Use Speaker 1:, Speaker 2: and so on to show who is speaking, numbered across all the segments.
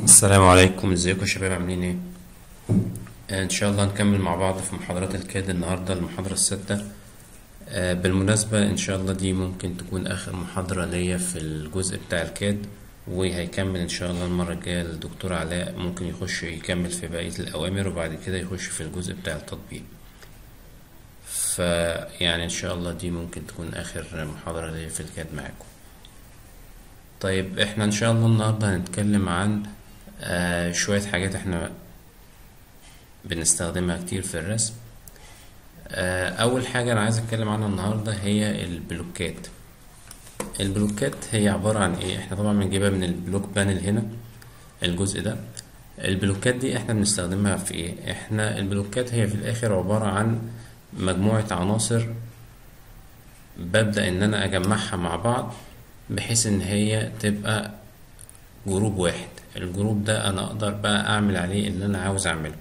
Speaker 1: السلام عليكم ازيكم يا شباب عاملين ايه آه، ان شاء الله نكمل مع بعض في محاضرات الكاد النهارده المحاضره السادسه آه، بالمناسبه ان شاء الله دي ممكن تكون اخر محاضره ليا في الجزء بتاع الكاد وهيكمل ان شاء الله المره الجايه الدكتور علاء ممكن يخش يكمل في بقيه الاوامر وبعد كده يخش في الجزء بتاع التطبيق فيعني ان شاء الله دي ممكن تكون اخر محاضره ليا في الكاد معاكم طيب احنا ان شاء الله النهارده هنتكلم عن آه شوية حاجات احنا بنستخدمها كتير في الرسم آه اول حاجة انا عايز اتكلم عنها النهاردة هي البلوكات البلوكات هي عبارة عن ايه احنا طبعا بنجيبها من البلوك بانل هنا الجزء ده البلوكات دي احنا بنستخدمها في ايه احنا البلوكات هي في الاخر عبارة عن مجموعة عناصر ببدأ ان انا اجمعها مع بعض بحيث ان هي تبقى جروب واحد الجروب ده انا اقدر بقى اعمل عليه اللي انا عاوز اعمله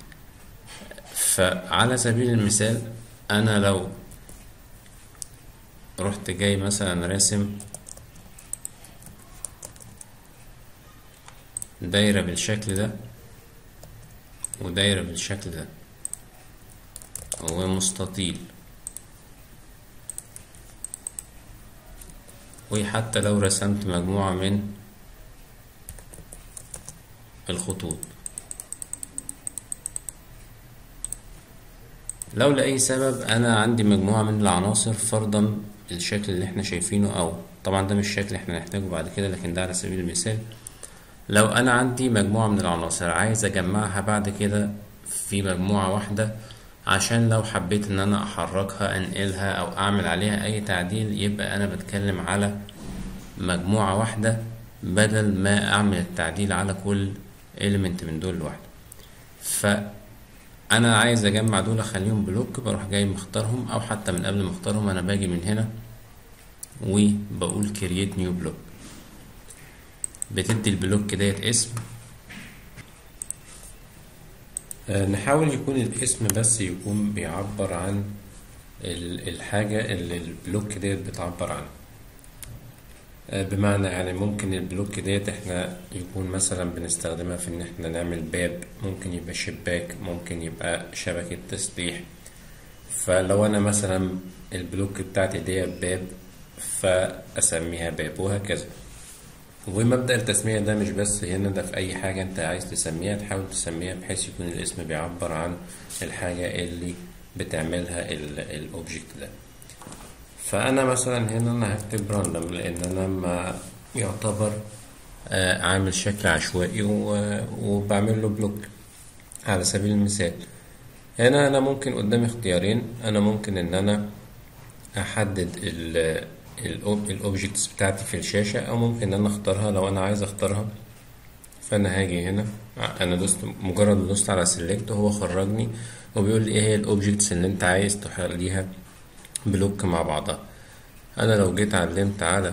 Speaker 1: فعلى سبيل المثال انا لو رحت جاي مثلا راسم دايرة بالشكل ده ودايرة بالشكل ده ومستطيل وحتى لو رسمت مجموعة من الخطوط لو لأي سبب أنا عندي مجموعة من العناصر فرضا الشكل اللي احنا شايفينه أو طبعا ده مش شكل احنا نحتاجه بعد كده لكن ده على سبيل المثال لو أنا عندي مجموعة من العناصر عايز أجمعها بعد كده في مجموعة واحدة عشان لو حبيت ان انا احركها انقلها او اعمل عليها اي تعديل يبقى انا بتكلم على مجموعة واحدة بدل ما اعمل التعديل على كل element من دول لوحده فانا عايز اجمع دول اخليهم بلوك بروح جاي مختارهم او حتى من قبل ما اختارهم انا باجي من هنا وبقول create new block بتدي البلوك ديت اسم نحاول يكون الاسم بس يكون بيعبر عن الحاجة اللي البلوك ديت بتعبر عنها بمعنى يعني ممكن البلوك ديت احنا يكون مثلا بنستخدمها في ان احنا نعمل باب ممكن يبقى شباك ممكن يبقى شبكة تسطيح فلو انا مثلا البلوك بتاعتي ديت باب فاسميها باب وهكذا ومبدأ التسمية ده مش بس هنا ده في أي حاجة أنت عايز تسميها تحاول تسميها بحيث يكون الاسم بيعبر عن الحاجة اللي بتعملها الأوبجكت ده فأنا مثلا هنا أنا هكتب راندوم لأن أنا ما يعتبر آه عامل شكل عشوائي وبعمل له بلوك على سبيل المثال هنا أنا ممكن قدامي اختيارين أنا ممكن إن أنا أحدد ال الاوبجكتس بتاعتي في الشاشة او ممكن ان انا اختارها لو انا عايز اختارها فانا هاجي هنا انا دوست مجرد ما دوست على سيلكت هو خرجني وبيقول لي ايه هي الاوبجكتس اللي انت عايز تخليها بلوك مع بعضها انا لو جيت علمت على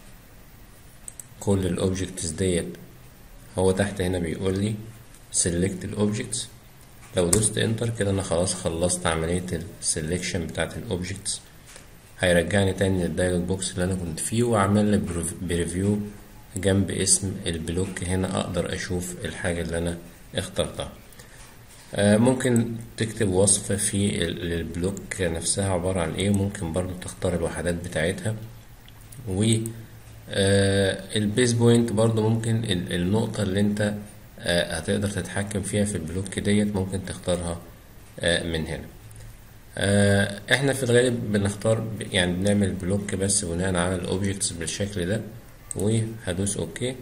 Speaker 1: كل الاوبجكتس ديت هو تحت هنا بيقول لي سيلكت الاوبجكتس لو دوست انتر كده انا خلاص خلصت عملية السلكشن بتاعت الاوبجكتس هيرجعني تاني للدايلوج بوكس اللي انا كنت فيه واعمل لي بريفيو جنب اسم البلوك هنا اقدر اشوف الحاجة اللي انا اخترتها آه ممكن تكتب وصف في البلوك نفسها عبارة عن ايه ممكن برضو تختار الوحدات بتاعتها و آه البيز بوينت برضو ممكن النقطة اللي انت آه هتقدر تتحكم فيها في البلوك ديت ممكن تختارها من هنا احنا في الغالب بنختار يعني بنعمل بلوك بس بناء على الاوبجكتس بالشكل ده وهدوس اوكي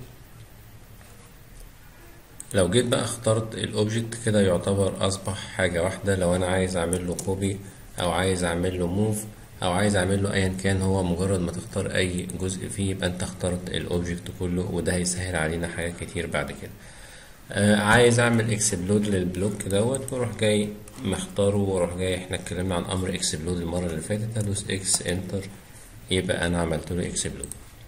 Speaker 1: لو جيت بقى اخترت الاوبجكت كده يعتبر اصبح حاجة واحدة لو انا عايز اعمل له كوبي او عايز اعمل له موف او عايز اعمل له ايا كان هو مجرد ما تختار اي جزء فيه يبقى انت اخترت الاوبجكت كله وده هيسهل علينا حاجات كتير بعد كده آه عايز اعمل اكسبلود للبلوك دوت واروح جاي مختاره واروح جاي احنا اتكلمنا عن امر اكسبلود المره اللي فاتت هدوس اكس انتر يبقى انا عملت له اكسبلود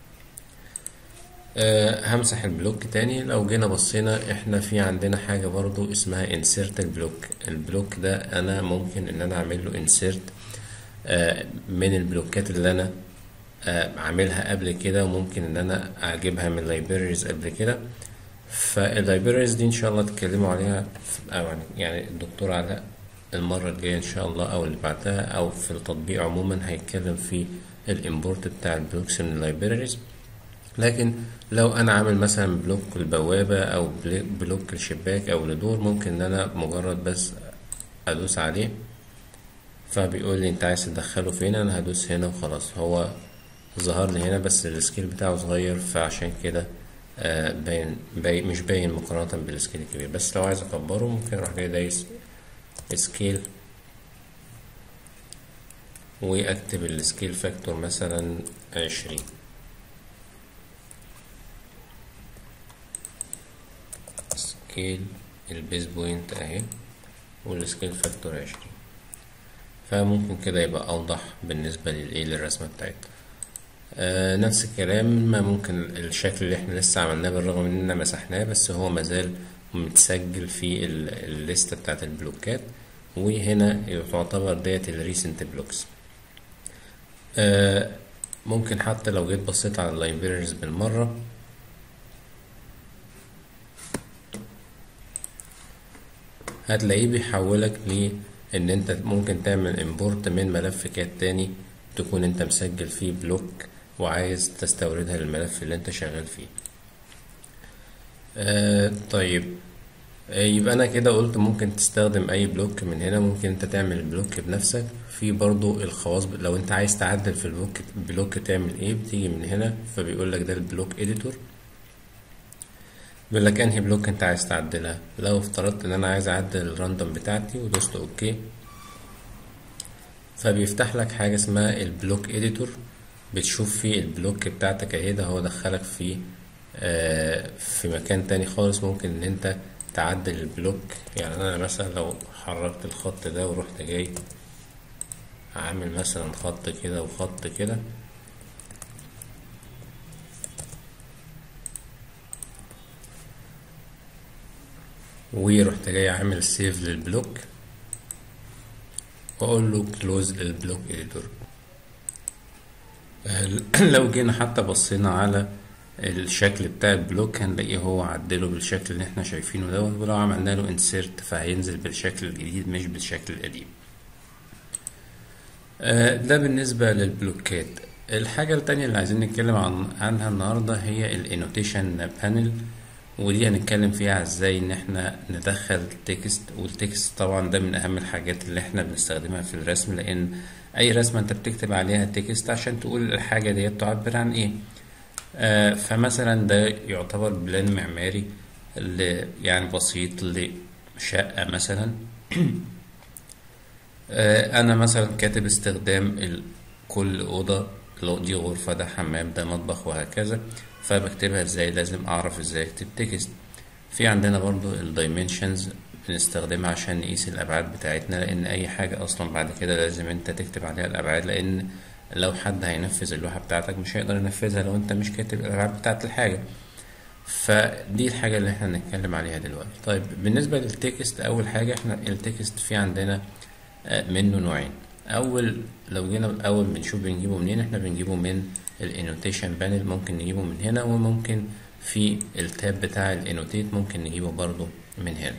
Speaker 1: أه همسح البلوك تاني لو جينا بصينا احنا في عندنا حاجة برضو اسمها insert البلوك البلوك ده انا ممكن ان انا اعمل له insert أه من البلوكات اللي انا أه عاملها قبل كده وممكن ان انا اجيبها من libraries قبل كده فاللايبريز دي ان شاء الله تتكلموا عليها في- أو يعني يعني الدكتور علاء المرة الجاية ان شاء الله او اللي بعدها او في التطبيق عموما هيتكلم في الامبورت بتاع البلوكس من اللايبريز لكن لو انا عامل مثلا بلوك البوابة او بل- بلوك الشباك او الدور ممكن ان انا مجرد بس ادوس عليه فبيقول لي انت عايز تدخله فين انا هدوس هنا وخلاص هو ظهر لي هنا بس السكيل بتاعه صغير فعشان كده آه، باين باين مش باين مقارنة بالسكيل الكبير بس لو عايز اكبره ممكن اروح جاي دايس سكيل واكتب السكيل فاكتور مثلا عشرين سكيل البيز بوينت اهي والسكيل فاكتور عشرين فممكن كده يبقى اوضح بالنسبة للايه للرسمة بتاعتنا آه نفس الكلام ما ممكن الشكل اللي احنا لسه عملناه بالرغم من اننا مسحناه بس هو مازال متسجل في ال- الليستة بتاعت البلوكات وهنا تعتبر ديت الريسنت بلوكس آه ممكن حتى لو جيت بصيت على اللايبريز بالمرة هتلاقيه بيحولك ل ان انت ممكن تعمل امبورت من ملف كات تاني تكون انت مسجل فيه بلوك وعايز تستوردها للملف اللي انت شغال فيه آه طيب آه، يبقى انا كده قلت ممكن تستخدم اي بلوك من هنا ممكن انت تعمل بلوك بنفسك في برضو الخواص ب- لو انت عايز تعدل في البلوك بلوك تعمل ايه بتيجي من هنا فبيقول لك ده البلوك اديتور بيقول لك انهي بلوك انت عايز تعدلها لو افترضت ان انا عايز اعدل الراندوم بتاعتي ودوست اوكي فبيفتح لك حاجة اسمها البلوك اديتور بتشوف فيه البلوك بتاعتك اهي ده هو دخلك في آه في مكان تاني خالص ممكن ان انت تعدل البلوك يعني انا مثلا لو حركت الخط ده ورحت جاي عامل مثلا خط كده وخط كده ورحت جاي عامل سيف للبلوك واقول له كلوز للبلوك اديتور لو جينا حتى بصينا على الشكل بتاع البلوك هنلاقيه هو عدله بالشكل اللي احنا شايفينه ده ولو عملنا له انسيرت فهينزل بالشكل الجديد مش بالشكل القديم آه، ده بالنسبة للبلوكات الحاجة التانية اللي عايزين نتكلم عن عنها النهاردة هي الانوتيشن بانل ودي هنتكلم فيها ازاي ان احنا ندخل تكست والتكست طبعا ده من اهم الحاجات اللي احنا بنستخدمها في الرسم لان اي رسمة انت بتكتب عليها تكست عشان تقول الحاجة ديت تعبر عن ايه آه فمثلا ده يعتبر بلان معماري اللي يعني بسيط لشقة مثلا آه، انا مثلا كاتب استخدام ال- كل اوضه لو دي غرفه ده حمام ده مطبخ وهكذا فبكتبها ازاي لازم اعرف ازاي اكتب تكست في عندنا برضو الدايمنشنز بنستخدمها عشان نقيس الابعاد بتاعتنا لان اي حاجه اصلا بعد كده لازم انت تكتب عليها الابعاد لان لو حد هينفذ اللوحه بتاعتك مش هيقدر ينفذها لو انت مش كاتب الابعاد بتاعت الحاجه فدي الحاجة اللي احنا هنتكلم عليها دلوقتي طيب بالنسبة للتكست أول حاجة احنا التكست في عندنا آه، منه نوعين أول لو جينا الأول بنشوف بنجيبه منين احنا بنجيبه من الانوتيشن بانل ممكن نجيبه من هنا وممكن في التاب بتاع الانوتيت ممكن نجيبه برضو من هنا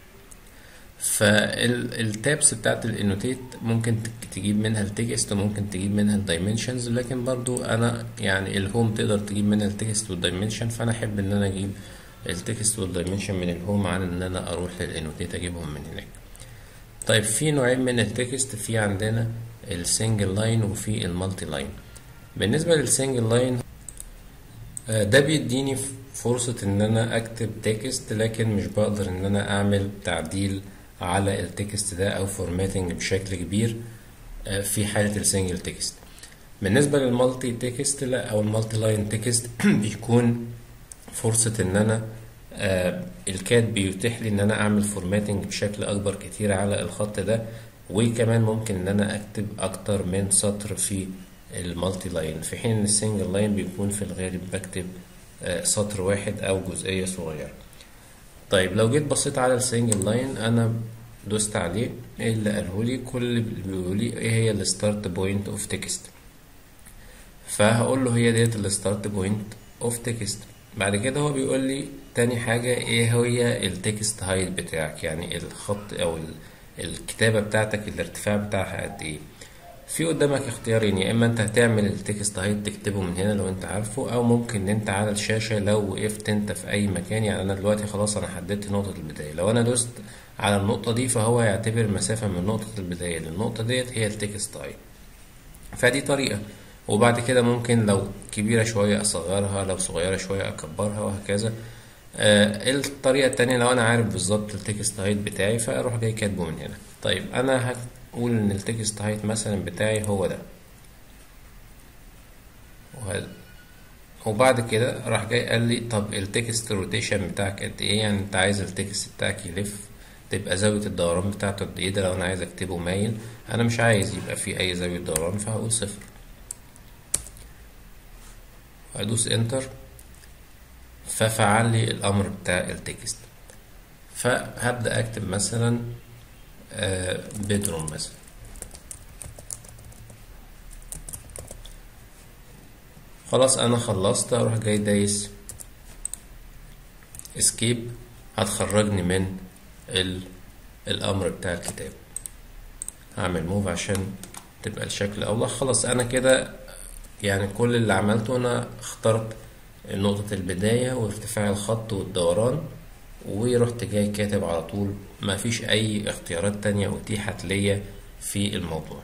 Speaker 1: فالتابس بتاعت الانوتيت ممكن تك- تجيب منها التكست وممكن تجيب منها الدايمنشنز لكن برضو انا يعني الهوم تقدر تجيب منها التكست والدايمنشن فانا احب ان انا اجيب التكست والدايمنشن من الهوم عن ان انا اروح للانوتيت اجيبهم من هناك طيب في نوعين من التكست في عندنا السنجل لاين وفي المالتي لاين بالنسبة للسنجل لاين آه، ده بيديني ف- فرصة ان انا اكتب تكست لكن مش بقدر ان انا اعمل تعديل على التكست ده او فورماتنج بشكل كبير آه، في حالة السنجل تكست بالنسبة للمالتي تكست لا او المالتي لاين تكست بيكون فرصة ان انا آه الكات بيتيح لي ان انا اعمل فورماتنج بشكل اكبر كتير على الخط ده وكمان ممكن ان انا اكتب اكتر من سطر في المالتي لاين في حين ان السنجل لاين بيكون في الغالب بكتب آه سطر واحد او جزئية صغيرة طيب لو جيت بصيت على السنجل لاين انا دوست عليه ايه اللي قاله لي كل اللي بيقول لي ايه هي الستارت بوينت اوف تكست فهقول له هي ديت الستارت بوينت اوف تكست بعد كده هو بيقول لي تاني حاجة ايه هي التكست هايت بتاعك يعني الخط او ال- الكتابة بتاعتك الارتفاع بتاعها قد ايه في قدامك اختيارين يا اما انت هتعمل التكست هايت تكتبه من هنا لو انت عارفه او ممكن ان انت على الشاشة لو وقفت انت في اي مكان يعني انا دلوقتي خلاص انا حددت نقطة البداية لو انا دوست على النقطة دي فهو هيعتبر مسافة من نقطة البداية للنقطة ديت هي التكست هايت فدي طريقة وبعد كده ممكن لو كبيرة شوية أصغرها لو صغيرة شوية أكبرها وهكذا آه الطريقة التانية لو أنا عارف بالظبط التكست هايت بتاعي فأروح جاي كاتبه من هنا طيب أنا هقول إن التكست هايت مثلا بتاعي هو ده وهذا وبعد كده راح جاي قال لي طب التكست روتيشن بتاعك قد ايه يعني انت عايز التكست بتاعك يلف تبقى زاوية الدوران بتاعته قد ايه ده لو انا عايز اكتبه مايل انا مش عايز يبقى فيه اي زاوية دوران فهقول صفر هدوس انتر ففعل لي الامر بتاع التكست فهبدأ اكتب مثلا بيدروم مثلا خلاص انا خلصت اروح جاي دايس اسكيب هتخرجني من ال... الامر بتاع الكتاب هعمل موف عشان تبقى الشكل اوضح خلاص انا كده يعني كل اللي عملته انا اخترت نقطة البداية وارتفاع الخط والدوران ورحت جاي كاتب على طول ما فيش اي اختيارات تانية اتيحت ليا في الموضوع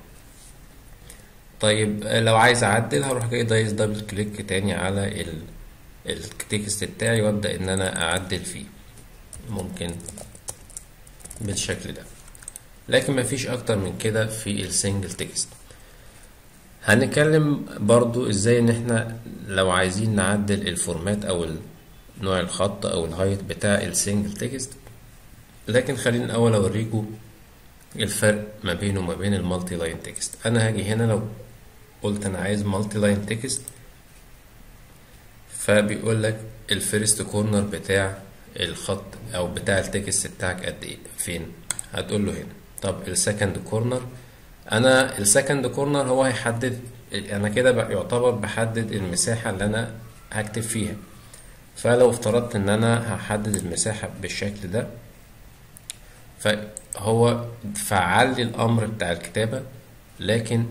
Speaker 1: طيب لو عايز اعدل هروح جاي دايس دبل كليك تاني على ال التكست بتاعي وابدا ان انا اعدل فيه ممكن بالشكل ده لكن مفيش اكتر من كده في السنجل تكست هنتكلم برضو ازاي ان احنا لو عايزين نعدل الفورمات او نوع الخط او الهايت بتاع السنجل تكست لكن خلينا الاول اوريكم الفرق ما بينه وما بين المالتي لاين تكست انا هاجي هنا لو قلت انا عايز مالتي لاين تكست فبيقول لك الفيرست كورنر بتاع الخط او بتاع التكست بتاعك قد ايه فين هتقول له هنا طب السكند كورنر انا السكند كورنر هو هيحدد انا كده يعتبر بحدد المساحه اللي انا هكتب فيها فلو افترضت ان انا هحدد المساحه بالشكل ده فهو فعل لي الامر بتاع الكتابه لكن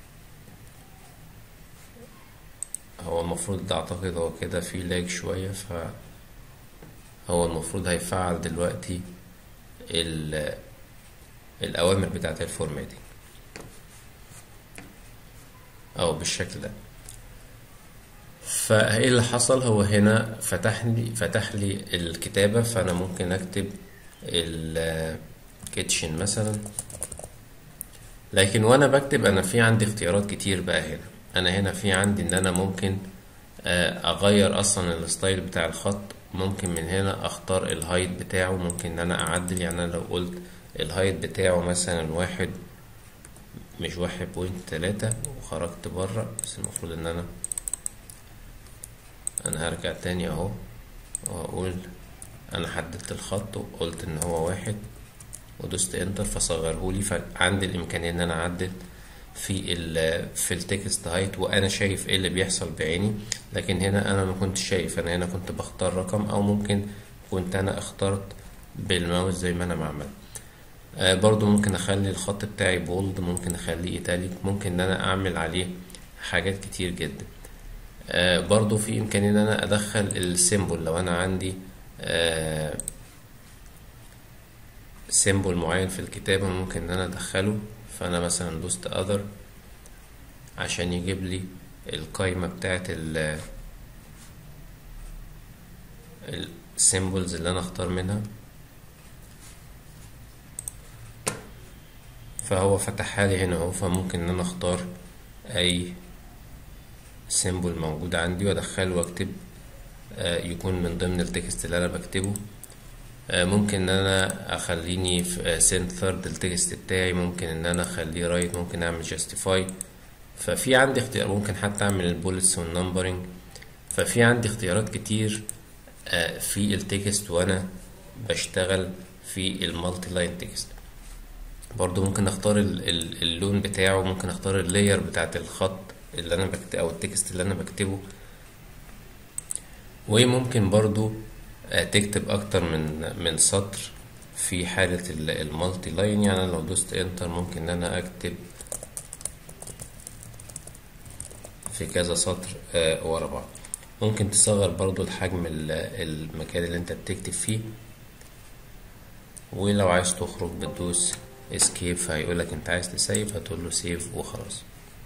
Speaker 1: هو المفروض ده اعتقد هو كده في لاج شوية ف هو المفروض هيفعل دلوقتي ال الأوامر بتاعة الفورماتنج أو بالشكل ده فايه اللي حصل هو هنا فتح لي فتح لي الكتابة فأنا ممكن أكتب الكيتشن مثلا لكن وأنا بكتب أنا في عندي اختيارات كتير بقى هنا انا هنا في عندي ان انا ممكن اغير اصلا الستايل بتاع الخط ممكن من هنا اختار الهايت بتاعه ممكن ان انا اعدل يعني انا لو قلت الهايت بتاعه مثلا واحد مش واحد بوينت تلاتة وخرجت بره بس المفروض ان انا انا هرجع تاني اهو وهقول انا حددت الخط وقلت ان هو واحد ودوست انتر فصغرهولي فعندي الامكانية ان انا اعدل في ال في التكست هايت وانا شايف ايه اللي بيحصل بعيني لكن هنا انا ما كنتش شايف انا هنا كنت بختار رقم او ممكن كنت انا اخترت بالماوس زي ما انا بعمل آه برضو ممكن اخلي الخط بتاعي بولد ممكن اخليه ايتاليك ممكن ان انا اعمل عليه حاجات كتير جدا آه برضو في امكانية ان انا ادخل السيمبل لو انا عندي آه سيمبل معين في الكتابة ممكن ان انا ادخله فانا مثلا دوست اذر عشان يجيب لي القايمة بتاعت ال السيمبلز اللي انا اختار منها فهو فتحها لي هنا اهو فممكن ان انا اختار اي سيمبل موجود عندي وادخله واكتب يكون من ضمن التكست اللي انا بكتبه ممكن ان انا اخليني في سنت ثيرد التكست بتاعي ممكن ان انا اخليه رايت ممكن اعمل جاستيفاي ففي عندي اختيار ممكن حتى اعمل البولتس والنمبرنج ففي عندي اختيارات كتير في التكست وانا بشتغل في المالتي لاين تكست برضو ممكن اختار اللون بتاعه ممكن اختار اللاير بتاعت الخط اللي انا بكتب او التكست اللي انا بكتبه وممكن برضو آه، تكتب اكتر من من سطر في حالة ال- المالتي لاين يعني أنا لو دوست انتر ممكن ان انا اكتب في كذا سطر آه، ورا بعض ممكن تصغر برضو الحجم ال- المكان اللي انت بتكتب فيه ولو عايز تخرج بتدوس اسكيب فهيقولك انت عايز تسيف هتقول له سيف وخلاص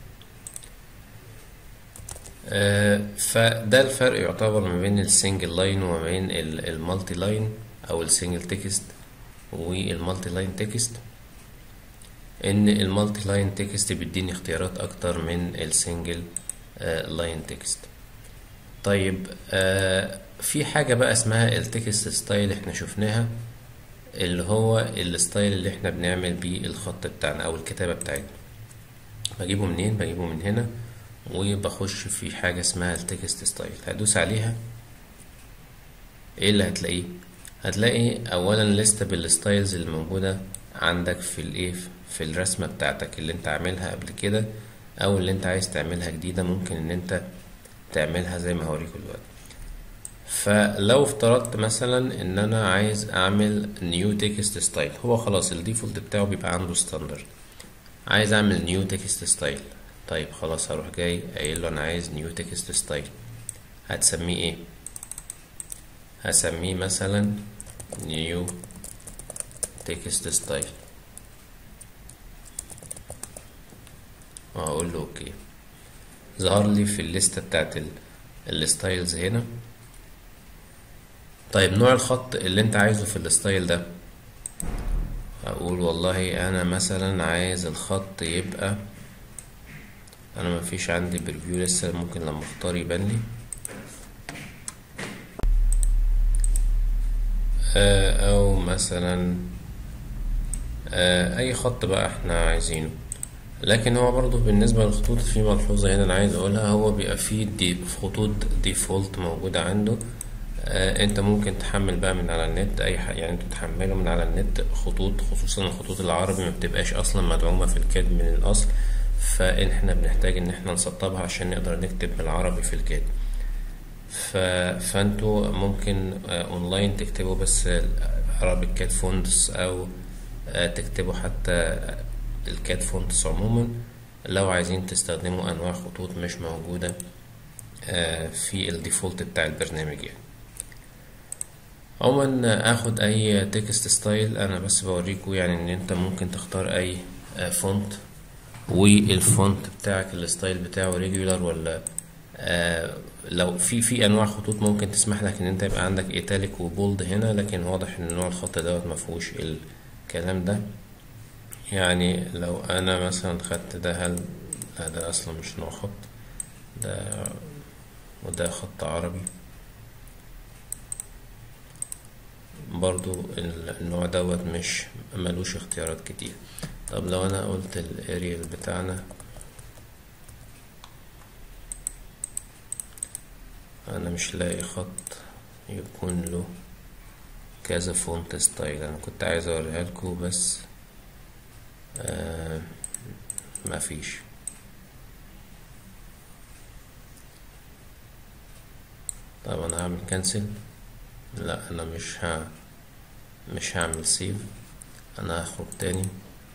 Speaker 1: آه، فده الفرق يعتبر ما بين السنجل لاين وما بين ال- المالتي لاين او السنجل تكست والمالتي لاين تكست ان المالتي لاين تكست بيديني اختيارات اكتر من السنجل لاين تكست طيب آه، في حاجة بقى اسمها التكست ستايل احنا شفناها اللي هو الستايل اللي احنا بنعمل بيه الخط بتاعنا او الكتابة بتاعتنا بجيبه منين بجيبه من هنا وبخش في حاجة اسمها التكست ستايل هدوس عليها ايه اللي هتلاقيه هتلاقي اولا لستة بالستايلز اللي موجودة عندك في الايه في الرسمة بتاعتك اللي انت عاملها قبل كده او اللي انت عايز تعملها جديدة ممكن ان انت تعملها زي ما هوريكم دلوقتي فلو افترضت مثلا ان انا عايز اعمل نيو تكست ستايل هو خلاص الديفولت بتاعه بيبقى عنده ستاندرد عايز اعمل نيو تكست ستايل طيب خلاص هروح جاي قايل له انا عايز نيو تكست ستايل هتسميه ايه هسميه مثلا نيو تكست ستايل وهقول له اوكي ظهر لي في الليسته بتاعت الستايلز هنا طيب نوع الخط اللي انت عايزه في الستايل ده هقول والله انا مثلا عايز الخط يبقى انا مفيش عندي بريفيو لسه ممكن لما اختار يبان لي آه، او مثلا آه، اي خط بقى احنا عايزينه لكن هو برضو بالنسبة للخطوط في ملحوظة هنا أنا عايز أقولها هو بيبقى فيه دي خطوط ديفولت موجودة عنده آه أنت ممكن تحمل بقى من على النت أي حاجة يعني أنت تحمله من على النت خطوط خصوصا الخطوط العربي ما بتبقاش أصلا مدعومة في الكاد من الأصل فإحنا بنحتاج إن إحنا نسطبها عشان نقدر نكتب بالعربي في الكاد ف... فانتوا ممكن آه، اونلاين تكتبوا بس عربي كات فونتس او آه، تكتبوا حتى الكات فونتس عموما لو عايزين تستخدموا انواع خطوط مش موجودة آه، في الديفولت بتاع البرنامج يعني عموما اخد اي تكست ستايل انا بس بوريكم يعني ان انت ممكن تختار اي آه، فونت والفونت بتاعك الستايل بتاعه ريجولار ولا آه لو في في انواع خطوط ممكن تسمح لك ان انت يبقى عندك ايتاليك وبولد هنا لكن واضح ان نوع الخط دوت ما فيهوش الكلام ده يعني لو انا مثلا خدت ده هل لا ده اصلا مش نوع خط ده وده خط عربي برضو ال- النوع دوت مش ملوش اختيارات كتير طب لو انا قلت الاريال بتاعنا انا مش لاقي خط يكون له كذا فونت ستايل انا كنت عايز اوريها لكم بس آه مفيش طب انا هعمل كنسل لا انا مش ها مش هعمل سيف انا هخرج تاني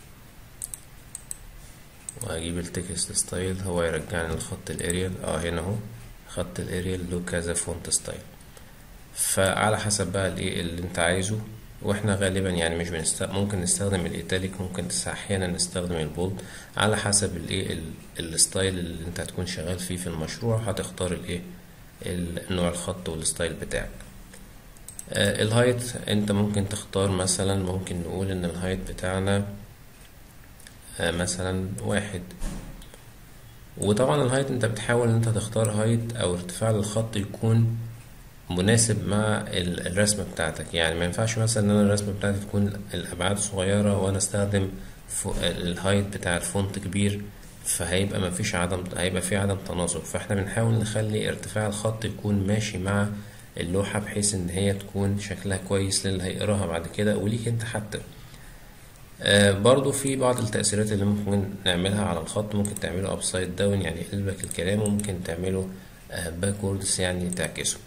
Speaker 1: وهجيب التكست ستايل هو يرجعني لخط الاريال اه هنا اهو خط الاريال له كذا فونت ستايل فعلى حسب بقى الايه اللي انت عايزه واحنا غالبا يعني مش بنست... ممكن نستخدم الايتاليك ممكن تس- احيانا نستخدم البولد على حسب الايه ال- الستايل اللي انت هتكون شغال فيه في المشروع هتختار الايه ال- نوع الخط والستايل بتاعك آه، الهايت انت ممكن تختار مثلا ممكن نقول ان الهايت بتاعنا آه، مثلا واحد وطبعا الهايت انت بتحاول ان انت تختار هايت او ارتفاع للخط يكون مناسب مع ال- الرسمة بتاعتك يعني ما ينفعش مثلا ان انا الرسمة بتاعتي تكون الابعاد صغيرة وانا استخدم فو- الهايت بتاع الفونت كبير فهيبقى ما فيش عدم هيبقى في عدم تناسق فاحنا بنحاول نخلي ارتفاع الخط يكون ماشي مع اللوحة بحيث ان هي تكون شكلها كويس للي هيقراها بعد كده وليك انت حتى آه، برضو في بعض التأثيرات اللي ممكن نعملها على الخط ممكن تعمله upside down يعني يقلبك الكلام وممكن تعمله backwards يعني تعكسه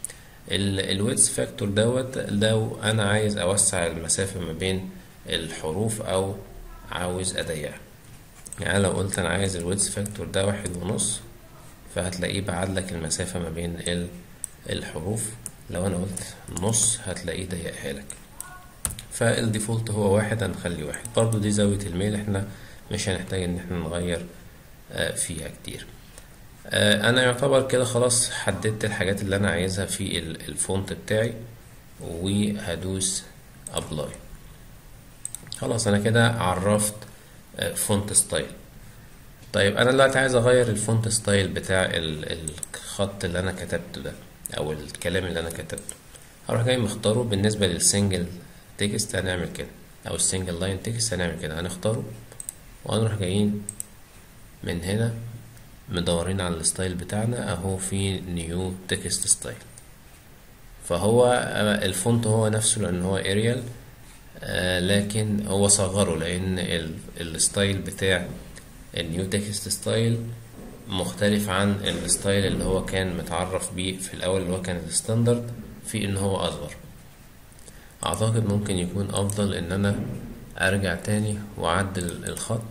Speaker 1: الويدث فاكتور دوت لو انا عايز اوسع المسافة ما بين الحروف او عاوز اضيقها يعني لو قلت انا عايز الويدث فاكتور ده واحد ونص فهتلاقيه بعدلك المسافة ما بين ال- الحروف لو انا قلت نص هتلاقيه ضيقها لك فالديفولت هو واحد هنخلي واحد برضو دي زاوية الميل احنا مش هنحتاج ان احنا نغير آه، فيها كتير آه، انا يعتبر كده خلاص حددت الحاجات اللي انا عايزها في ال- الفونت بتاعي وهدوس ابلاي خلاص انا كده عرفت آه، فونت ستايل طيب انا دلوقتي عايز اغير الفونت ستايل بتاع ال- الخط اللي انا كتبته ده او الكلام اللي انا كتبته هروح جاي مختاره بالنسبه للسنجل تكست هنعمل كده او السنجل لاين تكست هنعمل كده هنختاره وهنروح جايين من هنا مدورين على الستايل بتاعنا اهو في نيو تكست ستايل فهو آه، الفونت هو نفسه لان هو اريال لكن هو صغره لان ال- الستايل بتاع النيو تكست ستايل مختلف عن الستايل اللي هو كان متعرف بيه في الاول اللي هو كان الستاندرد في ان هو اصغر اعتقد ممكن يكون افضل ان انا ارجع تاني واعدل الخط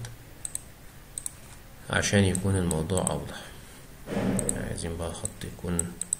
Speaker 1: عشان يكون الموضوع اوضح عايزين بقى خط يكون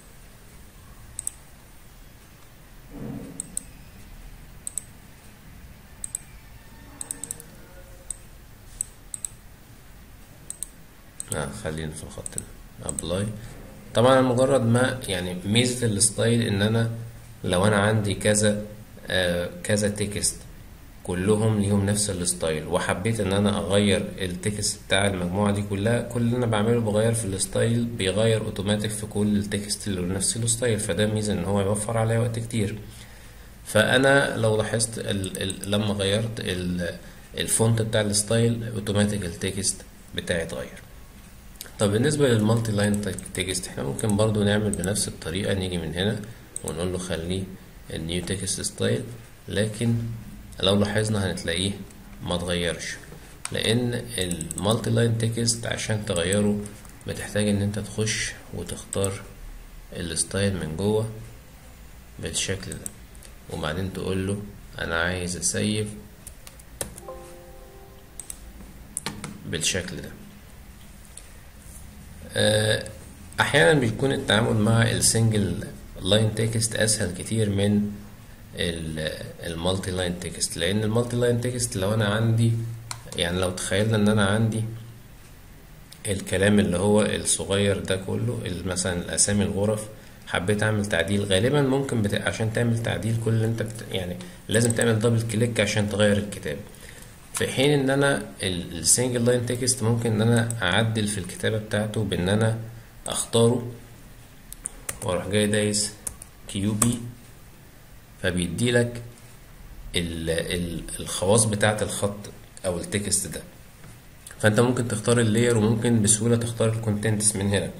Speaker 1: آه خلينا في الخط ده ابلاي طبعا مجرد ما يعني ميزة الستايل ان انا لو انا عندي كذا آه كذا تكست كلهم ليهم نفس الستايل وحبيت ان انا اغير التكست بتاع المجموعة دي كلها كل اللي انا بعمله بغير في الستايل بيغير اوتوماتيك في كل التكست اللي له نفس الستايل فده ميزة ان هو يوفر عليا وقت كتير فانا لو لاحظت ال ال لما غيرت ال الفونت بتاع الستايل اوتوماتيك التكست بتاعي اتغير طب بالنسبة للمالتي لاين تكست احنا ممكن برضو نعمل بنفس الطريقة نيجي من هنا ونقول له خليه النيو تكست ستايل لكن لو لاحظنا هنتلاقيه ما اتغيرش لان المالتي لاين تكست عشان تغيره بتحتاج ان انت تخش وتختار الستايل من جوه بالشكل ده وبعدين تقول له انا عايز اسيف بالشكل ده آه، احيانا بيكون التعامل مع السنجل لاين تكست اسهل كتير من المالتي لاين تكست لان المالتي لاين تكست لو انا عندي يعني لو تخيلنا ان انا عندي الكلام اللي هو الصغير ده كله ال- مثلا الاسامي الغرف حبيت اعمل تعديل غالبا ممكن بت... عشان تعمل تعديل كل اللي انت بت... يعني لازم تعمل دبل كليك عشان تغير الكتاب في حين ان انا السنجل لاين تكست ممكن ان انا اعدل في الكتابة بتاعته بان انا اختاره واروح جاي دايس كيو بي فبيدي لك ال... ال... الخواص بتاعة الخط او التكست ده فانت ممكن تختار اللاير وممكن بسهولة تختار الكونتنتس من هنا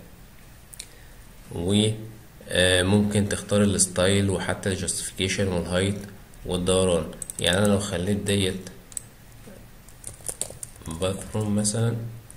Speaker 1: وممكن تختار الستايل وحتى الجاستيفيكيشن والهايت والدوران يعني انا لو خليت ديت باك روم مثلا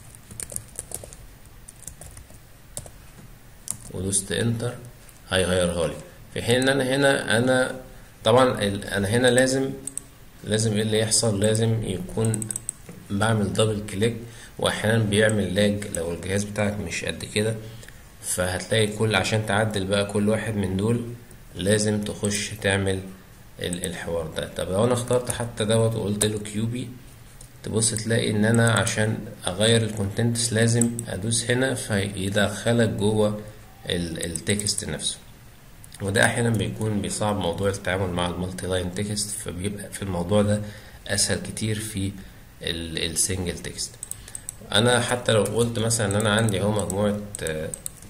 Speaker 1: ودوست انتر هيغيرها لي في حين ان انا هنا انا طبعا ال- انا هنا لازم لازم ايه اللي يحصل لازم يكون بعمل دبل كليك واحيانا بيعمل لاج لو الجهاز بتاعك مش قد كده فهتلاقي كل عشان تعدل بقى كل واحد من دول لازم تخش تعمل ال- الحوار ده طب لو انا اخترت حتى دوت وقلت له كيوبي تبص تلاقي ان انا عشان اغير الكونتنتس لازم ادوس هنا فيدخلك جوه ال- التكست نفسه وده احيانا بيكون بيصعب موضوع التعامل مع المالتي لاين تكست فبيبقى في الموضوع ده اسهل كتير في السنجل تكست انا حتى لو قلت مثلا ان انا عندي اهو مجموعة آه،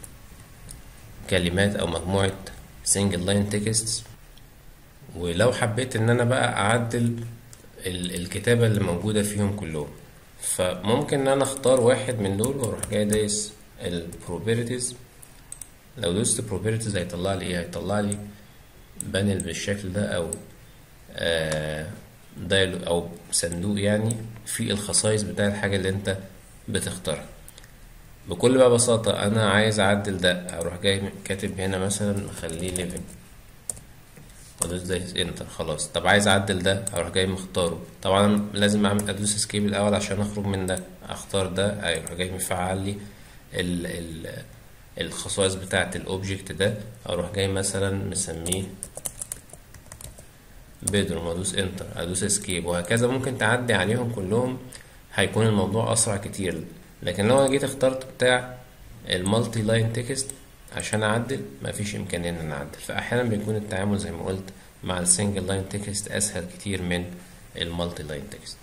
Speaker 1: كلمات او مجموعة سنجل لاين تكست ولو حبيت ان انا بقى اعدل ال- الكتابة اللي موجودة فيهم كلهم فممكن ان انا اختار واحد من دول واروح جاي دايس البروبرتيز لو دوست بروبرتيز هيطلع لي ايه هيطلع لي بانل بالشكل ده او آه دايلو او صندوق يعني في الخصائص بتاع الحاجة اللي انت بتختارها بكل بقى بساطة انا عايز اعدل ده اروح جاي كاتب هنا مثلا اخليه 11 وادوس ده انتر خلاص طب عايز اعدل ده اروح جاي مختاره طبعا لازم اعمل ادوس اسكيب الاول عشان اخرج من ده اختار ده هيروح جاي مفعل لي ال ال الخصائص بتاعة الاوبجكت ده اروح جاي مثلا مسميه بيدروم وادوس انتر ادوس اسكيب وهكذا ممكن تعدي عليهم كلهم هيكون الموضوع اسرع كتير لكن لو انا جيت اخترت بتاع المالتي لاين تكست عشان اعدل مفيش امكانيه ان انا اعدل فاحيانا بيكون التعامل زي ما قلت مع السنجل لاين تكست اسهل كتير من المالتي لاين تكست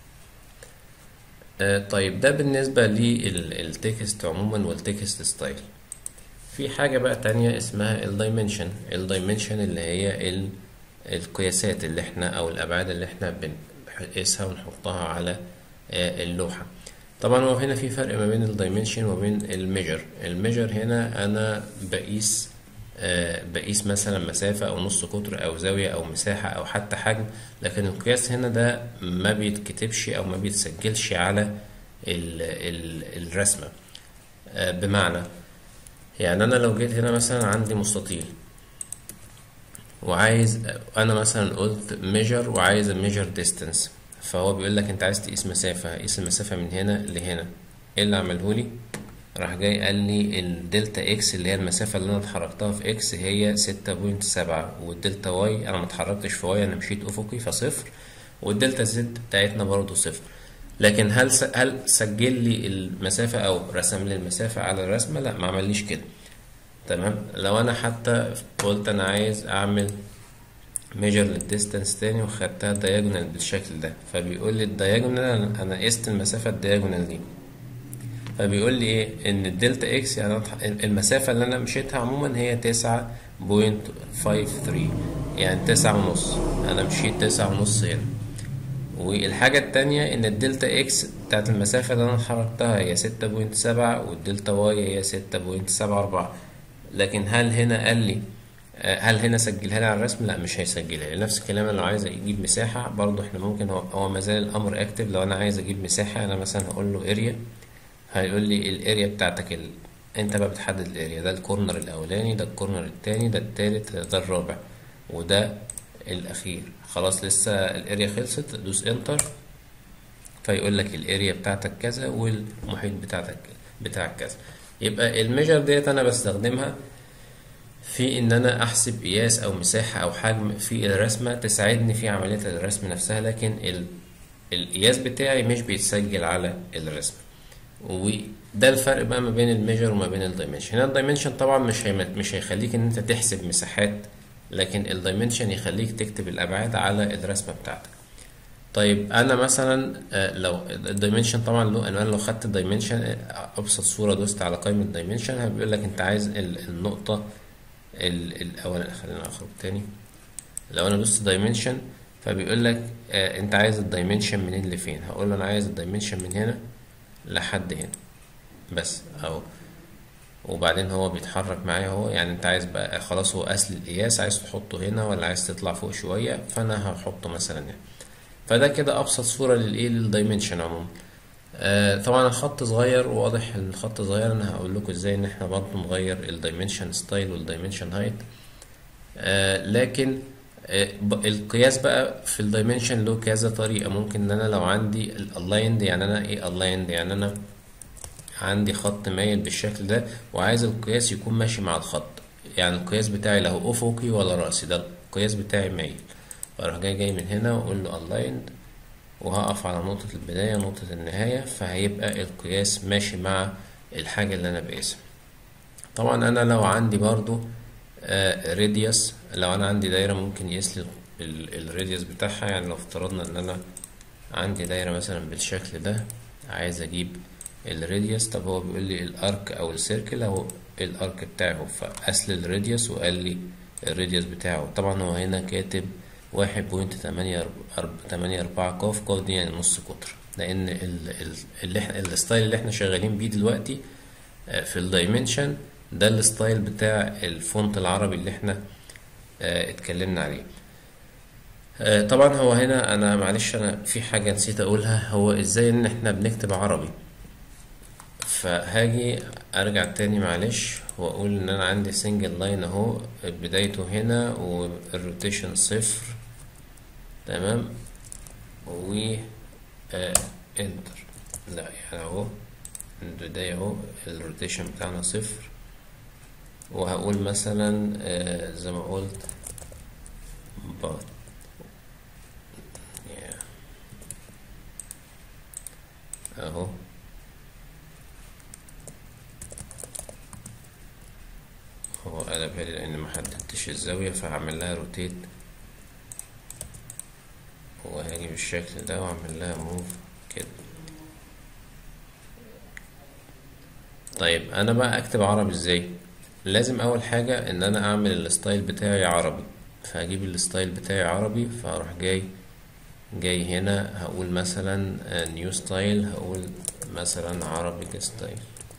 Speaker 1: آه طيب ده بالنسبة للتكست عموما والتكست ستايل في حاجة بقى تانية اسمها الدايمنشن الدايمنشن اللي هي ال القياسات اللي احنا او الابعاد اللي احنا بنقيسها ونحطها على آه اللوحة طبعا هو هنا في فرق ما بين الدايمنشن وبين الميجر الميجر هنا انا بقيس آه بقيس مثلا مسافة أو نص قطر أو زاوية أو مساحة أو حتى حجم لكن القياس هنا ده ما بيتكتبش أو ما بيتسجلش على ال ال الرسمة آه بمعنى يعني أنا لو جيت هنا مثلا عندي مستطيل وعايز أنا مثلا قلت measure وعايز measure distance فهو بيقول لك أنت عايز تقيس مسافة قيس المسافة من هنا لهنا إيه اللي عمله لي؟ راح جاي قال لي الدلتا اكس اللي هي المسافة اللي انا اتحركتها في اكس هي ستة بوينت سبعة والدلتا واي انا متحركتش في واي انا مشيت افقي فصفر والدلتا زد بتاعتنا برضو صفر لكن هل هل سجل لي المسافة او رسم لي المسافة على الرسمة لا ما عمليش كده تمام لو انا حتى قلت انا عايز اعمل ميجر للديستانس تاني وخدتها دايجونال بالشكل ده فبيقول لي الدايجونال انا قست المسافة الدايجونال دي فبيقول لي ايه ان الدلتا اكس يعني المسافة اللي انا مشيتها عموما هي تسعة بوينت فايف ثري يعني تسعة ونص انا مشيت تسعة ونص هنا والحاجة التانية ان الدلتا اكس بتاعت المسافة اللي انا اتحركتها هي ستة بوينت سبعة والدلتا واي هي ستة بوينت سبعة اربعة لكن هل هنا قال لي هل هنا سجلها لي على الرسم لا مش هيسجلها لي نفس الكلام لو عايز اجيب مساحة برضو احنا ممكن هو, هو مازال الامر اكتف لو انا عايز اجيب مساحة انا مثلا هقول له اريا هيقول لي الاريا بتاعتك ال... انت بقى بتحدد الاريا ده الكورنر الاولاني ده الكورنر التاني ده التالت ده الرابع وده الاخير خلاص لسه الاريا خلصت دوس انتر فيقول لك الاريا بتاعتك كذا والمحيط بتاعتك بتاعك كذا يبقى الميجر ديت انا بستخدمها في ان انا احسب قياس او مساحة او حجم في الرسمة تساعدني في عملية الرسم نفسها لكن ال... القياس بتاعي مش بيتسجل على الرسمة وده الفرق بقى ما بين الميجر وما بين الدايمنشن هنا الدايمنشن طبعا مش هي مش هيخليك ان انت تحسب مساحات لكن الدايمنشن يخليك تكتب الابعاد على الرسمه بتاعتك طيب انا مثلا لو الدايمنشن طبعا له انا لو خدت الدايمنشن ابسط صوره دوست على قائمه الدايمنشن بيقول لك انت عايز النقطه الاول خلينا اخرج تاني لو انا دوست دايمنشن فبيقول لك انت عايز الدايمنشن منين لفين هقول له انا عايز الدايمنشن من هنا لحد هنا بس اهو وبعدين هو بيتحرك معايا اهو يعني انت عايز بقى خلاص هو اصل القياس عايز تحطه هنا ولا عايز تطلع فوق شويه فانا هحطه مثلا هنا فده كده ابسط صوره للايه للدايمنشن عموما آه طبعا الخط صغير وواضح ان الخط صغير انا هقول لكم ازاي ان احنا برضه نغير الدايمنشن ستايل والدايمنشن هايت آه لكن القياس بقى في الدايمنشن له كذا طريقة ممكن ان انا لو عندي الالايند يعني انا ايه الايند يعني انا عندي خط مايل بالشكل ده وعايز القياس يكون ماشي مع الخط يعني القياس بتاعي له افقي ولا رأسي ده القياس بتاعي مايل فاروح جاي جاي من هنا واقول له الايند وهقف على نقطة البداية نقطة النهاية فهيبقى القياس ماشي مع الحاجة اللي انا بقيسها طبعا انا لو عندي برضو راديوس لو انا عندي دايره ممكن يقيس لي الراديوس بتاعها يعني لو افترضنا ان انا عندي دايره مثلا بالشكل ده عايز اجيب الراديوس طب هو بيقول لي الارك او السيركل اهو الارك بتاعه فاصل الراديوس وقال لي الراديوس بتاعه طبعا هو هنا كاتب واحد بوينت تمانية تمانية أربعة قاف قاف دي يعني نص قطر لأن ال ال اللي احنا الستايل اللي احنا شغالين بيه دلوقتي في الدايمنشن ده الستايل بتاع الفونت العربي اللي احنا اه اتكلمنا عليه اه طبعا هو هنا انا معلش انا في حاجة نسيت اقولها هو ازاي ان احنا بنكتب عربي فهاجي ارجع تاني معلش واقول ان انا عندي سنجل لاين اهو بدايته هنا والروتيشن صفر تمام و آه انتر لا يعني اهو البداية اهو الروتيشن بتاعنا صفر وهقول مثلا آه زي ما قلت but yeah. اهو هو قلبها لي لان محددتش الزاوية فهعمل لها روتيت وهاجي بالشكل ده واعمل لها موف كده طيب انا بقى اكتب عربي ازاي لازم اول حاجة ان انا اعمل الستايل بتاعي عربي فهجيب الستايل بتاعي عربي فهروح جاي جاي هنا هقول مثلا نيو ستايل هقول مثلا عربي ستايل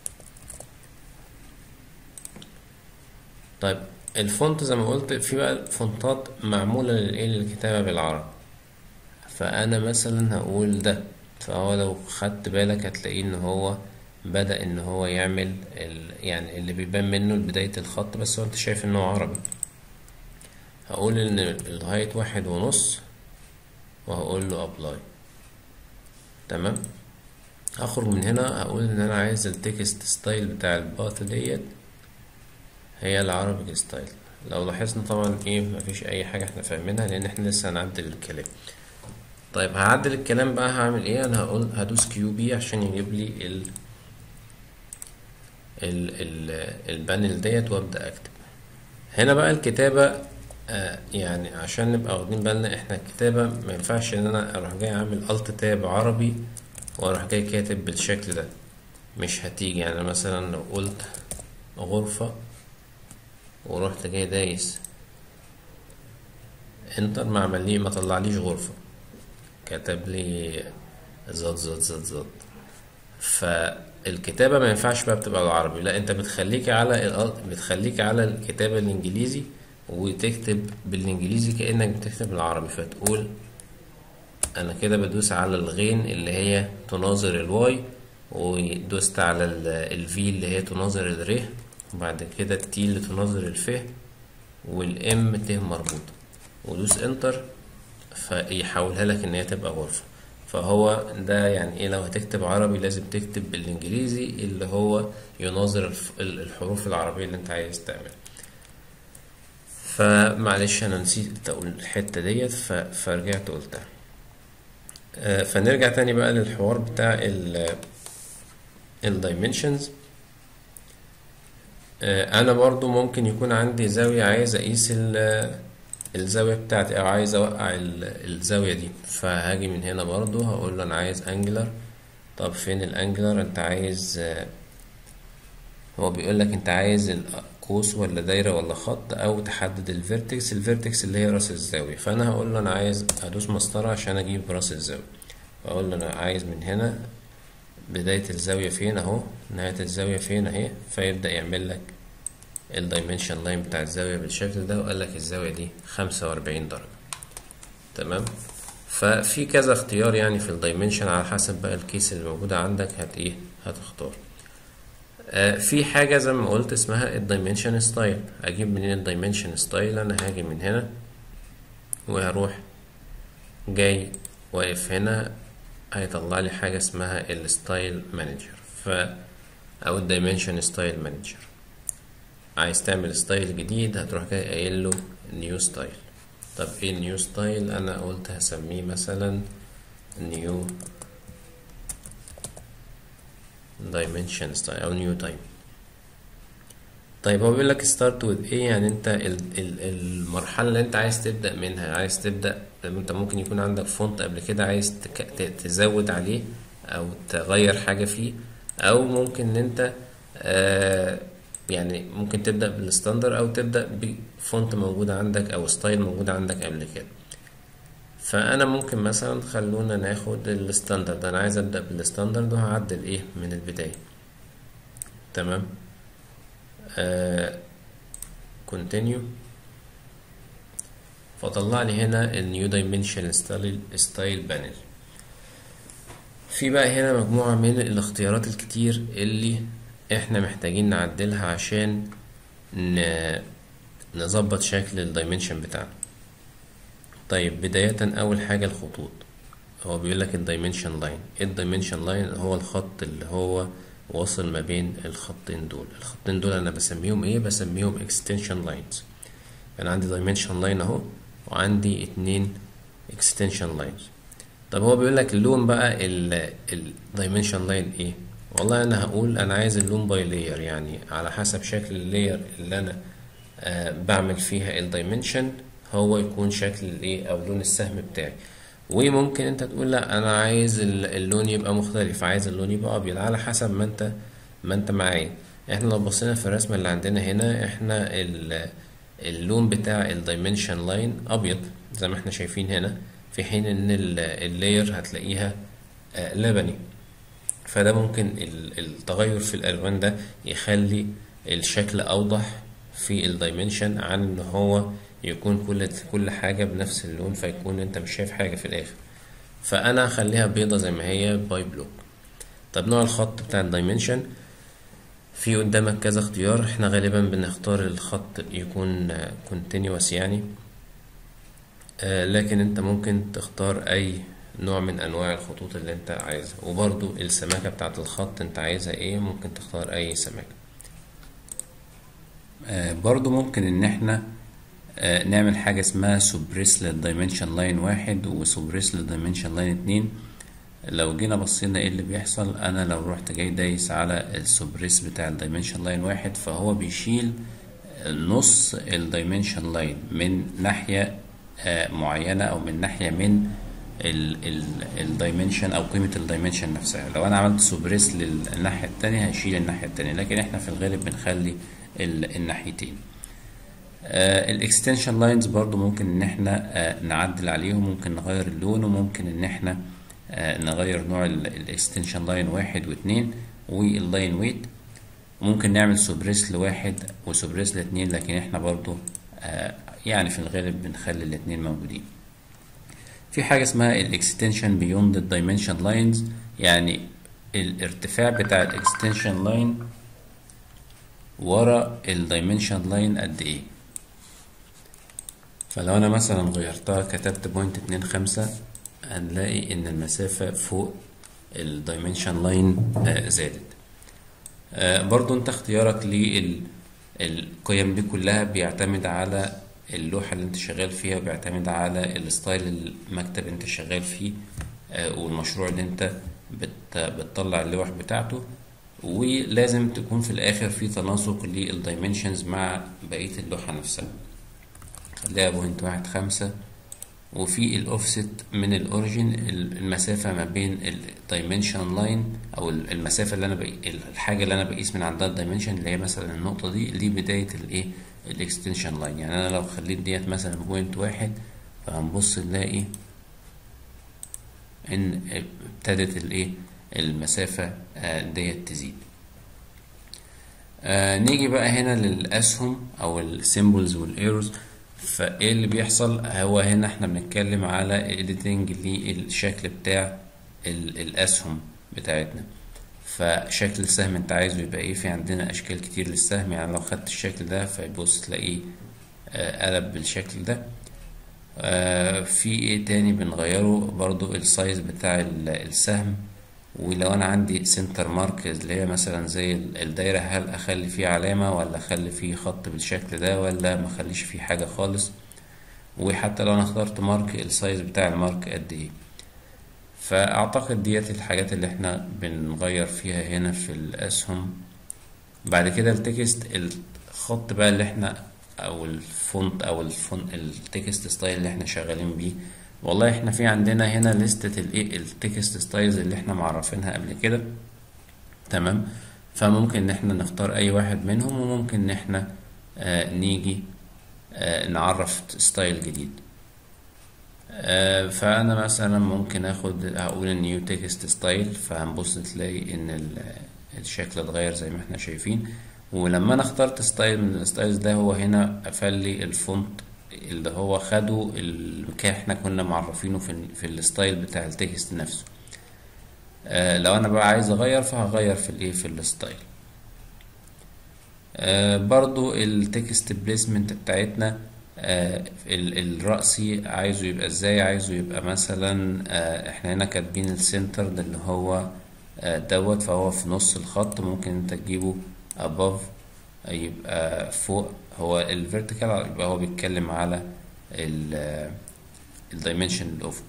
Speaker 1: طيب الفونت زي ما قلت في بقى فونتات معمولة للايه للكتابة بالعربي فانا مثلا هقول ده فهو لو خدت بالك هتلاقيه ان هو بدأ ان هو يعمل ال... يعني اللي بيبان منه بداية الخط بس هو انت شايف انه عربي هقول ان الهايت واحد ونص وهقول له ابلاي تمام هخرج من هنا هقول ان انا عايز التكست ستايل بتاع الباث ديت هي العربي ستايل لو لاحظنا طبعا ايه مفيش اي حاجة احنا فاهمينها لان احنا لسه هنعدل الكلام طيب هعدل الكلام بقى هعمل ايه انا هقول هدوس كيو بي عشان يجيب لي ال ال ال البانل ديت وابدا اكتب هنا بقى الكتابة آه يعني عشان نبقى واخدين بالنا احنا الكتابة ما ينفعش ان انا اروح جاي عامل الت تاب عربي واروح جاي كاتب بالشكل ده مش هتيجي يعني مثلا لو قلت غرفة ورحت جاي دايس انتر ما عمل لي ما طلعليش غرفة كتب لي زد زد زد زد فالكتابة ما ينفعش بقى بتبقى بالعربي لا انت بتخليك على بتخليك على الكتابة الانجليزي وتكتب بالانجليزي كأنك بتكتب بالعربي فتقول انا كده بدوس على الغين اللي هي تناظر الواي ودوست على الفي اللي هي تناظر الر وبعد كده التي اللي تناظر الف والام ت مربوطة ودوس انتر فيحولها لك ان هي تبقى غرفة فهو ده يعني ايه لو هتكتب عربي لازم تكتب بالانجليزي اللي هو يناظر الحروف العربية اللي انت عايز تعملها فمعلش انا نسيت اقول الحتة ديت فرجعت قلتها فنرجع تاني بقى للحوار بتاع ال الدايمنشنز انا برضو ممكن يكون عندي زاوية عايز اقيس الزاوية بتاعتي او عايز اوقع الزاوية دي فهاجي من هنا برضو هقول له انا عايز انجلر طب فين الانجلر انت عايز هو بيقول لك انت عايز قوس ولا دايرة ولا خط او تحدد الفيرتكس الفيرتكس اللي هي راس الزاوية فانا هقول له انا عايز ادوس مسطرة عشان اجيب راس الزاوية واقول له انا عايز من هنا بداية الزاوية فين اهو نهاية الزاوية فين اهي فيبدأ يعمل لك الدايمنشن لاين بتاع الزاوية بالشكل ده وقال لك الزاوية دي خمسة وأربعين درجة تمام ففي كذا اختيار يعني في الدايمنشن على حسب بقى الكيس اللي موجودة عندك هت ايه هتختار آه في حاجة زي ما قلت اسمها الدايمنشن ستايل اجيب منين الدايمنشن ستايل انا هاجي من هنا وهروح جاي واقف هنا هيطلع لي حاجة اسمها الستايل مانجر ف او الدايمنشن ستايل مانجر عايز تعمل ستايل جديد هتروح جاي قايل له نيو ستايل طب ايه النيو ستايل انا قلت هسميه مثلا نيو دايمنشن ستايل او نيو تايم طيب هو بيقول لك ستارت وذ ايه يعني انت ال ال المرحله اللي انت عايز تبدا منها عايز تبدا انت ممكن يكون عندك فونت قبل كده عايز تك... تزود عليه او تغير حاجه فيه او ممكن ان انت آه يعني ممكن تبدا بالستاندر او تبدا بفونت موجود عندك او ستايل موجود عندك قبل كده فانا ممكن مثلا خلونا ناخد الستاندرد انا عايز ابدا بالستاندرد وهعدل ايه من البدايه تمام آه continue فطلع لي هنا النيو دايمنشن ستايل ستايل بانل في بقى هنا مجموعة من الاختيارات الكتير اللي احنا محتاجين نعدلها عشان ن- نظبط شكل الدايمنشن بتاعنا طيب بداية أول حاجة الخطوط هو بيقول لك الدايمنشن لاين الدايمنشن لاين هو الخط اللي هو واصل ما بين الخطين دول الخطين دول أنا بسميهم إيه بسميهم extension lines أنا عندي dimension line أهو وعندي اتنين extension lines طب هو بيقول لك اللون بقى ال ال dimension line إيه والله أنا هقول أنا عايز اللون باي layer يعني على حسب شكل اللاير اللي أنا آه بعمل فيها الدايمنشن هو يكون شكل الايه او لون السهم بتاعي وممكن انت تقول لا انا عايز ال- اللون يبقى مختلف عايز اللون يبقى ابيض على حسب ما انت ما انت معايا احنا لو بصينا في الرسمه اللي عندنا هنا احنا ال- اللون بتاع الدايمنشن لاين ابيض زي ما احنا شايفين هنا في حين ان ال- اللاير هتلاقيها آه، لبني فده ممكن ال- التغير في الالوان ده يخلي الشكل اوضح في الدايمنشن عن ان هو يكون كل كل حاجه بنفس اللون فيكون انت مش شايف حاجه في الاخر فانا هخليها بيضه زي ما هي باي بلوك طب نوع الخط بتاع الدايمنشن في قدامك كذا اختيار احنا غالبا بنختار الخط يكون كونتينيوس يعني آه، لكن انت ممكن تختار اي نوع من انواع الخطوط اللي انت عايزها وبرضو السماكة بتاعت الخط انت عايزها ايه ممكن تختار اي سماكة آه، برضو ممكن ان احنا آه، نعمل حاجة اسمها سوبريس للدايمنشن لاين واحد وسوبريس للدايمنشن لاين اتنين لو جينا بصينا ايه اللي بيحصل انا لو رحت جاي دايس على السوبريس بتاع الدايمنشن لاين واحد فهو بيشيل نص الدايمنشن لاين من ناحية آه، معينة او من ناحية من الدايمنشن او قيمة الدايمنشن نفسها لو انا عملت سوبريس للناحية التانية هيشيل الناحية التانية لكن احنا في الغالب بنخلي ال- الناحيتين الاكستنشن لاينز برضو ممكن ان احنا آه، نعدل عليهم ممكن نغير اللون وممكن ان احنا آه، نغير نوع الاكستنشن لاين واحد واتنين واللاين ويت ممكن نعمل سوبريس لواحد وسوبريس لاتنين لكن احنا برضو آه، يعني في الغالب بنخلي الاتنين موجودين في حاجة اسمها الاكستنشن بيوند الدايمنشن لاينز يعني الارتفاع بتاع الاكستنشن لاين ورا الدايمنشن لاين قد ايه فلو انا مثلا غيرتها كتبت بوينت اتنين خمسة هنلاقي ان المسافة فوق الدايمنشن لاين زادت آه، برضو انت اختيارك للقيم دي كلها بيعتمد على اللوحة اللي انت شغال فيها وبيعتمد على الستايل المكتب انت شغال فيه آه، والمشروع اللي انت بت- بتطلع اللوح بتاعته ولازم تكون في الاخر في تناسق للدايمنشنز مع بقية اللوحة نفسها خليها بوينت واحد خمسة وفي الاوفست من الاوريجين المسافة ما بين الدايمنشن لاين او المسافة اللي انا بقي الحاجة اللي انا بقيس من عندها الدايمنشن اللي هي مثلا النقطة دي دي بداية الايه الاكستنشن لاين يعني انا لو خليت ديت مثلا بوينت واحد فهنبص نلاقي ان ابتدت الايه المسافة آه، ديت تزيد آه نيجي بقى هنا للأسهم أو السيمبلز والإيرورز فإيه اللي بيحصل هو هنا إحنا بنتكلم على إيديتنج للشكل بتاع ال- الأسهم بتاعتنا فشكل السهم أنت عايزه يبقى إيه في عندنا أشكال كتير للسهم يعني لو خدت الشكل ده فيبص تلاقيه آه، قلب بالشكل ده آه، في ايه تاني بنغيره برضو السايز بتاع ال- السهم ولو انا عندي سنتر مارك اللي هي مثلا زي ال- الدايرة هل اخلي فيه علامة ولا اخلي فيه خط بالشكل ده ولا ما اخليش فيه حاجة خالص وحتى لو انا اخترت مارك السايز بتاع المارك قد ايه فاعتقد ديت الحاجات اللي احنا بنغير فيها هنا في الاسهم بعد كده التكست الخط بقى اللي احنا او الفونت او الفونت التكست ستايل اللي احنا شغالين بيه والله احنا في عندنا هنا لستة الايه التكست ستايلز اللي احنا معرفينها قبل كده تمام فممكن ان احنا نختار اي واحد منهم وممكن ان احنا آه نيجي آه نعرف ستايل جديد آه فانا مثلا ممكن اخد اقول النيو تكست ستايل فهنبص تلاقي ان ال- الشكل اتغير زي ما احنا شايفين ولما انا اخترت ستايل من الستايلز ده هو هنا قفل لي الفونت اللي هو خده اللي احنا كنا معرفينه في في الستايل بتاع التكست نفسه آه لو انا بقى عايز اغير فهغير في الايه في الستايل آه برضو التكست بليسمنت بتاعتنا آه ال- الرأسي عايزه يبقى ازاي عايزه يبقى مثلا آه احنا هنا كاتبين السنتر ده اللي هو آه دوت فهو في نص الخط ممكن انت تجيبه above يبقى فوق هو الفيرتيكال يبقى هو بيتكلم على الدايمنشن الافق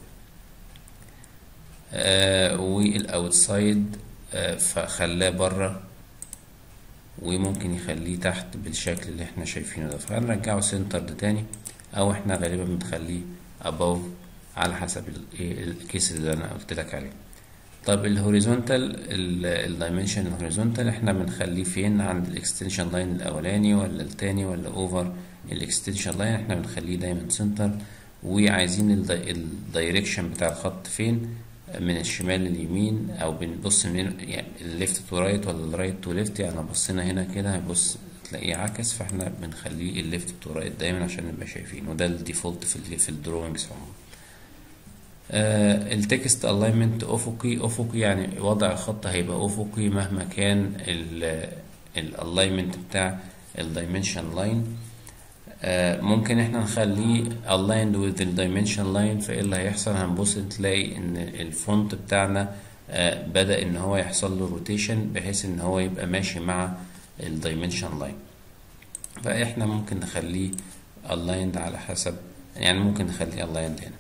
Speaker 1: آه والاوتسايد آه فخلاه بره وممكن يخليه تحت بالشكل اللي احنا شايفينه ده فهنرجعه سنتر ده تاني او احنا غالبا بنخليه above على حسب ال- إيه الكيس اللي انا قلت لك عليه طب الهوريزونتال الدايمنشن الهوريزونتال احنا بنخليه فين عند الاكستنشن لاين الاولاني ولا التاني ولا اوفر الاكستنشن لاين احنا بنخليه دايما سنتر وعايزين الدايركشن بتاع الخط فين من الشمال لليمين او بنبص من يعني الليفت تو رايت ولا الرايت تو ليفت يعني لو بصينا هنا كده هيبص تلاقيه عكس فاحنا بنخليه الليفت تو رايت دايما عشان نبقى شايفين وده الديفولت في ال في الدروينجز عموما آه التكست الاينمنت افقي افقي يعني وضع الخط هيبقى افقي مهما كان الالاينمنت بتاع الدايمنشن لاين آه ممكن احنا نخليه aligned with the dimension line فايه اللي هيحصل هنبص تلاقي ان الفونت بتاعنا آه بدأ ان هو يحصل له روتيشن بحيث ان هو يبقى ماشي مع الدايمنشن لاين فاحنا ممكن نخليه aligned على حسب يعني ممكن نخليه aligned هنا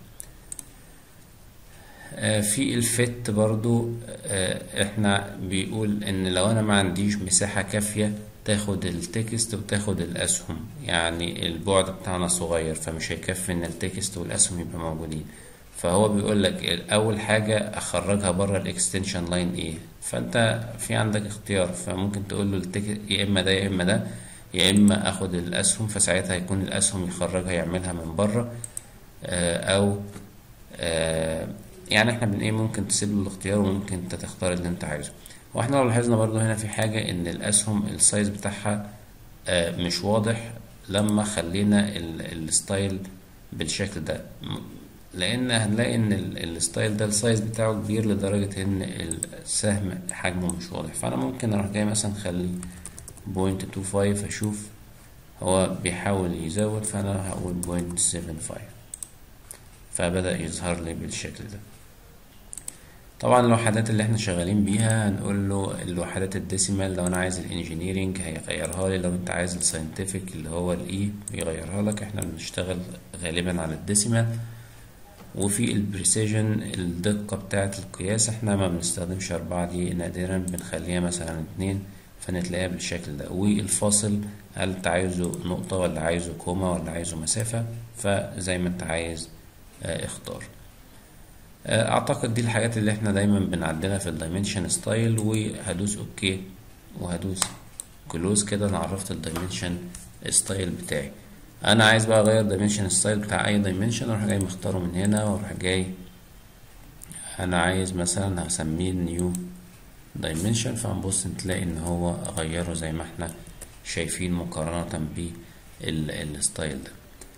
Speaker 1: آه، في الفت برضو آه، احنا بيقول ان لو انا ما عنديش مساحة كافية تاخد التكست وتاخد الاسهم يعني البعد بتاعنا صغير فمش هيكفي ان التكست والاسهم يبقى موجودين فهو بيقول لك اول حاجة اخرجها بره الاكستنشن لاين ايه فانت في عندك اختيار فممكن تقول له التكست يا اما ده يا اما ده يا اما اخد الاسهم فساعتها هيكون الاسهم يخرجها يعملها من بره آه، او آه، يعني احنا بن ايه ممكن تسيب له الاختيار وممكن انت تختار اللي انت عايزه واحنا لو لاحظنا برضو هنا في حاجة ان الاسهم السايز بتاعها آه، مش واضح لما خلينا ال- الستايل بالشكل ده م- لان هنلاقي ان ال- الستايل ده السايز بتاعه كبير لدرجة ان السهم حجمه مش واضح فانا ممكن اروح جاي مثلا اخليه بوينت تو فايف اشوف هو بيحاول يزود فانا هقول بوينت سيفن فايف فبدأ يظهر لي بالشكل ده طبعا الوحدات اللي احنا شغالين بيها هنقول له الوحدات الديسيمال لو انا عايز الانجينيرينج هيغيرها لي لو انت عايز الساينتفك اللي هو الاي يغيرها لك احنا بنشتغل غالبا على الديسيمال وفي البريسيجن الدقة بتاعة القياس احنا ما بنستخدمش أربعة دي نادرا بنخليها مثلا اتنين فنتلاقيها بالشكل ده والفاصل هل انت عايزه نقطة ولا عايزه كوما ولا عايزه مسافة فزي ما انت عايز اه اختار اه اعتقد دي الحاجات اللي احنا دايما بنعدلها في الدايمنشن ستايل وهدوس اوكي وهدوس كلوز كده انا عرفت الدايمنشن ستايل بتاعي انا عايز بقى اغير دايمنشن ستايل بتاع اي دايمنشن اروح جاي مختاره من هنا واروح جاي انا عايز مثلا هسميه نيو دايمنشن فهنبص تلاقي ان هو غيره زي ما احنا شايفين مقارنة بالستايل ده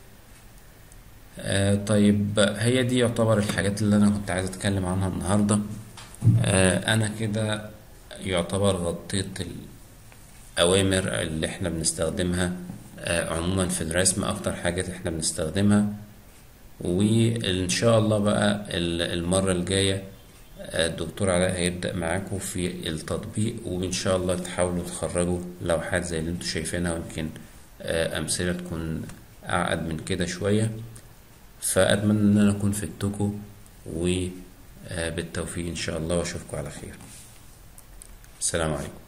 Speaker 1: آه طيب هي دي يعتبر الحاجات اللي انا كنت عايز اتكلم عنها النهاردة آه انا كده يعتبر غطيت الأوامر اللي احنا بنستخدمها آه عموما في الرسم أكتر حاجات احنا بنستخدمها وإن شاء الله بقى المرة الجاية الدكتور علاء هيبدأ معاكم في التطبيق وإن شاء الله تحاولوا تخرجوا لوحات زي اللي انتوا شايفينها ويمكن أمثلة تكون أعقد من كده شوية فأتمنى إن أنا أكون فدتكم وبالتوفيق إن شاء الله وأشوفكم على خير السلام عليكم